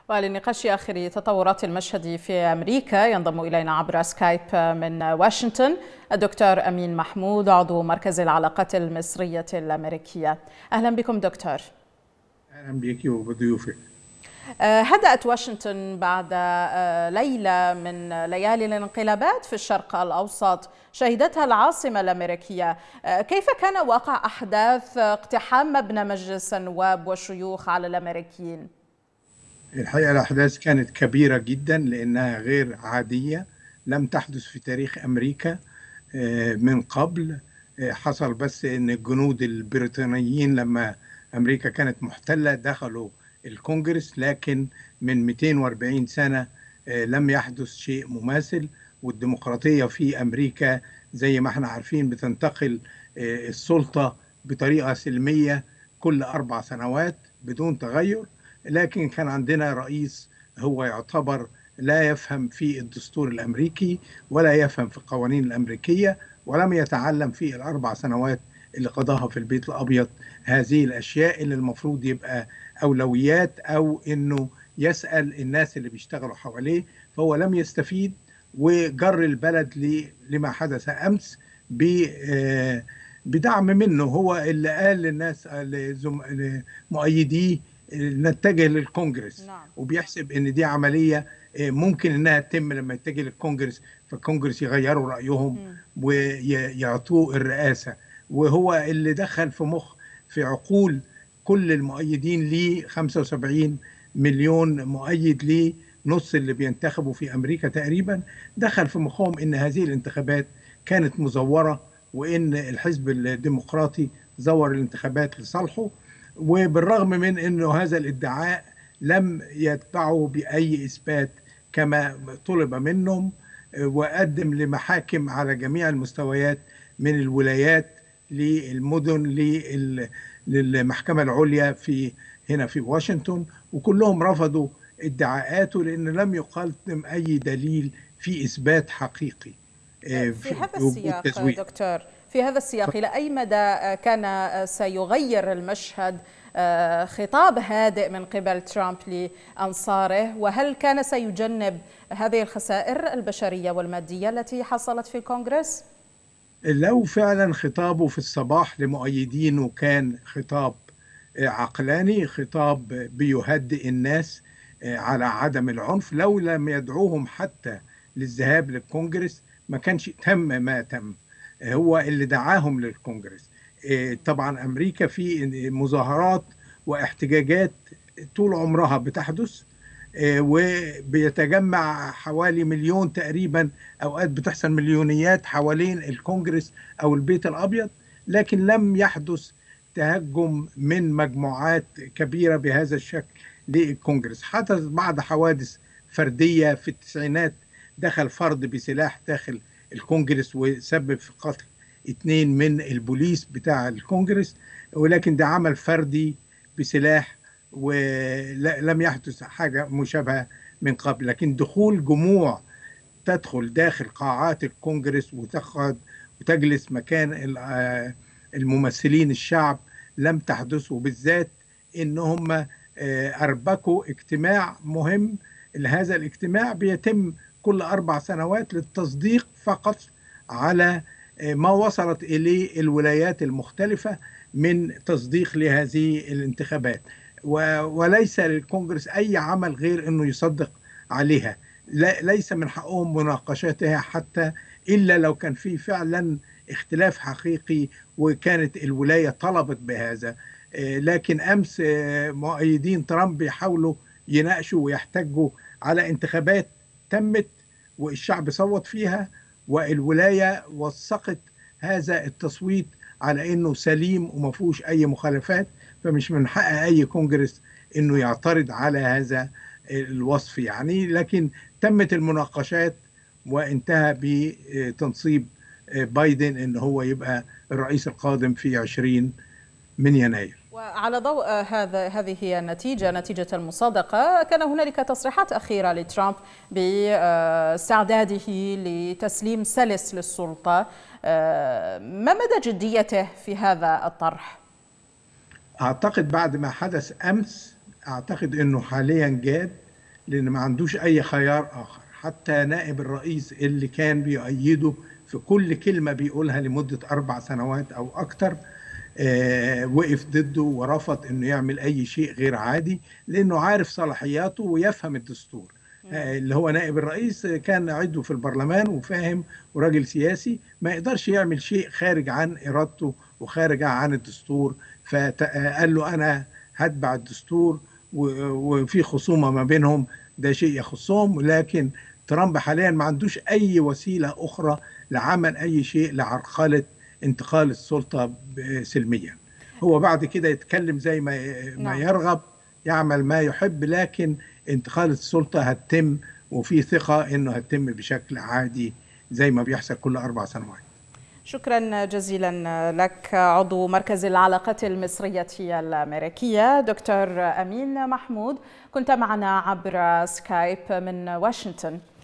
ولنقاش آخر تطورات المشهد في أمريكا ينضم إلينا عبر سكايب من واشنطن الدكتور أمين محمود عضو مركز العلاقات المصرية الأمريكية أهلا بكم دكتور أهلا بك وبضيوفك هدأت واشنطن بعد ليلة من ليالي الانقلابات في الشرق الأوسط شهدتها العاصمة الأمريكية كيف كان واقع أحداث اقتحام مبنى مجلس النواب والشيوخ على الأمريكيين؟ الحقيقة الأحداث كانت كبيرة جدا لأنها غير عادية لم تحدث في تاريخ أمريكا من قبل حصل بس أن الجنود البريطانيين لما أمريكا كانت محتلة دخلوا الكونجرس لكن من 240 سنة لم يحدث شيء مماثل والديمقراطية في أمريكا زي ما احنا عارفين بتنتقل السلطة بطريقة سلمية كل أربع سنوات بدون تغير لكن كان عندنا رئيس هو يعتبر لا يفهم في الدستور الأمريكي ولا يفهم في القوانين الأمريكية ولم يتعلم في الأربع سنوات اللي قضاها في البيت الأبيض هذه الأشياء اللي المفروض يبقى أولويات أو أنه يسأل الناس اللي بيشتغلوا حواليه فهو لم يستفيد وجر البلد لما حدث أمس بدعم منه هو اللي قال للناس لمؤيديه نتجه للكونجرس نعم. وبيحسب ان دي عمليه ممكن انها تتم لما يتجه للكونجرس فالكونجرس يغيروا رايهم م. ويعطوه الرئاسه وهو اللي دخل في مخ في عقول كل المؤيدين ليه 75 مليون مؤيد ليه نص اللي بينتخبوا في امريكا تقريبا دخل في مخهم ان هذه الانتخابات كانت مزوره وان الحزب الديمقراطي زور الانتخابات لصالحه وبالرغم من انه هذا الادعاء لم يتبعه باي اثبات كما طلب منهم وقدم لمحاكم على جميع المستويات من الولايات للمدن للمحكمه العليا في هنا في واشنطن وكلهم رفضوا ادعاءاته لان لم يقدم اي دليل في اثبات حقيقي في هذا السياق دكتور في هذا السياق إلى أي مدى كان سيغير المشهد خطاب هادئ من قبل ترامب لأنصاره وهل كان سيجنب هذه الخسائر البشرية والمادية التي حصلت في الكونغرس؟ لو فعلا خطابه في الصباح لمؤيدينه كان خطاب عقلاني خطاب بيهدئ الناس على عدم العنف لو لم يدعوهم حتى للذهاب للكونجرس ما كانش تم ما تم هو اللي دعاهم للكونجرس طبعا امريكا في مظاهرات واحتجاجات طول عمرها بتحدث وبيتجمع حوالي مليون تقريبا اوقات بتحصل مليونيات حوالين الكونجرس او البيت الابيض لكن لم يحدث تهجم من مجموعات كبيره بهذا الشكل للكونجرس حدث بعض حوادث فرديه في التسعينات دخل فرد بسلاح داخل الكونجرس وسبب في قتل اثنين من البوليس بتاع الكونجرس ولكن ده عمل فردي بسلاح ولم يحدث حاجة مشابهة من قبل لكن دخول جموع تدخل داخل قاعات الكونجرس وتاخد وتجلس مكان الممثلين الشعب لم تحدث وبالذات ان هم اربكوا اجتماع مهم هذا الاجتماع بيتم كل أربع سنوات للتصديق فقط على ما وصلت إليه الولايات المختلفة من تصديق لهذه الانتخابات وليس للكونجرس أي عمل غير أنه يصدق عليها ليس من حقهم مناقشتها حتى إلا لو كان في فعلا اختلاف حقيقي وكانت الولاية طلبت بهذا لكن أمس مؤيدين ترامب بيحاولوا يناقشوا ويحتجوا على انتخابات تمت والشعب صوت فيها والولايه وثقت هذا التصويت على انه سليم وما فيهوش اي مخالفات فمش من حق اي كونجرس انه يعترض على هذا الوصف يعني لكن تمت المناقشات وانتهى بتنصيب بايدن ان هو يبقى الرئيس القادم في 20 من يناير وعلى ضوء هذا هذه هي النتيجة نتيجة المصادقة كان هنالك تصريحات أخيرة لترامب باستعداده لتسليم سلس للسلطة ما مدى جديته في هذا الطرح؟ أعتقد بعد ما حدث أمس أعتقد أنه حاليا جاد لان ما عندوش اي خيار اخر حتى نائب الرئيس اللي كان بيؤيده في كل كلمه بيقولها لمده اربع سنوات او اكثر آه وقف ضده ورفض انه يعمل اي شيء غير عادي لانه عارف صلاحياته ويفهم الدستور آه اللي هو نائب الرئيس كان عضو في البرلمان وفاهم وراجل سياسي ما يقدرش يعمل شيء خارج عن ارادته وخارج عن الدستور فقال له انا هتبع الدستور وفي خصومه ما بينهم ده شيء يخصهم لكن ترامب حاليا ما عندوش اي وسيله اخرى لعمل اي شيء لعرقله انتقال السلطه سلميا هو بعد كده يتكلم زي ما ما يرغب يعمل ما يحب لكن انتقال السلطه هتتم وفي ثقه انه هتتم بشكل عادي زي ما بيحصل كل اربع سنوات شكرا جزيلا لك عضو مركز العلاقات المصرية الأمريكية دكتور أمين محمود كنت معنا عبر سكايب من واشنطن